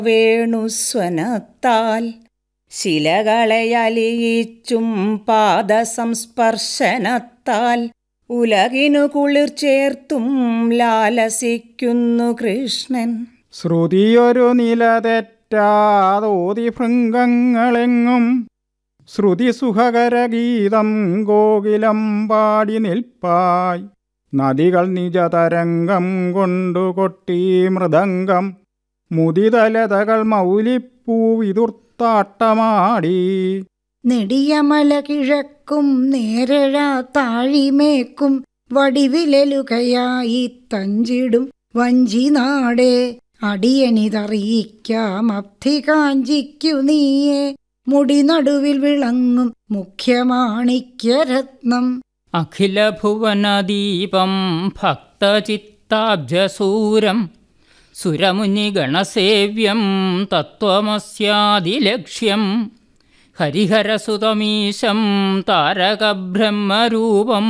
വേണുസ്വനത്താൽ ശിലകളെ അലിയിച്ചും പാദസംസ്പർശനത്താൽ ഉലകിനു കുളിർ ചേർത്തും ലാലസിക്കുന്നു കൃഷ്ണൻ ശ്രുതിയൊരു നില തെറ്റാതോതി ഭൃംഗങ്ങളെങ്ങും ശ്രുതി സുഖകരഗീതം ഗോകുലം പാടി നിൽപ്പായി നദികൾ നിജതരംഗം കൊണ്ടു കൊട്ടി മൃദംഗം മുദിതലതകൾ മൗലിപ്പൂവിതുർത്താട്ടമാടി നെടിയമല കിഴക്കും നേരഴ താഴിമേക്കും വടിവിലലുകയായി തഞ്ചിടും വഞ്ചിനാടേ അടിയനിതറിയിക്കാം അബ്ധി കാഞ്ചിക്കു നീയെ മുടി നടുവിൽ വിളങ്ങും മുഖ്യമാണിക്യരത്നം അഖിലഭുവനദീപം ഭക്തചിത്താബ്ജസൂരം സുരമുനിഗണസേവ്യം തത്വമസ്യാദിലക്ഷ്യം ഹരിഹരസുതമീശം താരകബ്രഹ്മരൂപം